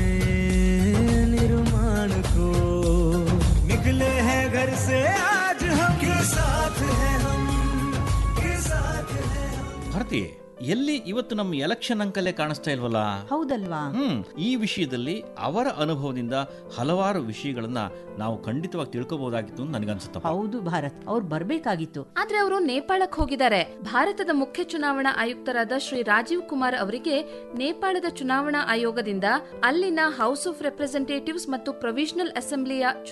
नए निर्माण को निकले हैं घर से आज हम के साथ है हम के साथ है ಭಾರತಿ ಎಲ್ಲಿ ಇವತ್ತು ನಮ್ಮ ಎಲೆಕ್ಷನ್ ಅಂಕಲ್ಲೇ ಕಾಣಿಸ್ತಾ ಇಲ್ವಲ್ಲ ಹೌದಲ್ವಾ ಹ್ಮ್ ಈ ವಿಷಯದಲ್ಲಿ ಅವರ ಅನುಭವದಿಂದ ಹಲವಾರು ವಿಷಯಗಳನ್ನ ನಾವು ಖಂಡಿತವಾಗಿ ತಿಳ್ಕೋಬಹುದಾಗಿತ್ತು ಅಂತ ನನಗನ್ಸುತ್ತಪ್ಪ ಹೌದು ಭಾರತ್ ಅವ್ರು ಬರ್ಬೇಕಾಗಿತ್ತು ಆದ್ರೆ ಅವರು ನೇಪಾಳಕ್ಕೆ ಹೋಗಿದ್ದಾರೆ ಭಾರತದ ಮುಖ್ಯ ಚುನಾವಣಾ ಆಯುಕ್ತರಾದ ಶ್ರೀ ರಾಜೀವ್ ಕುಮಾರ್ ಅವರಿಗೆ ನೇಪಾಳದ ಚುನಾವಣಾ ಆಯೋಗದಿಂದ ಅಲ್ಲಿನ ಹೌಸ್ ಆಫ್ ರೆಪ್ರೆಸೆಂಟೇಟಿವ್ಸ್ ಮತ್ತು ಪ್ರೊವಿಷನಲ್ ಅಸೆಂಬ್ಲಿಯ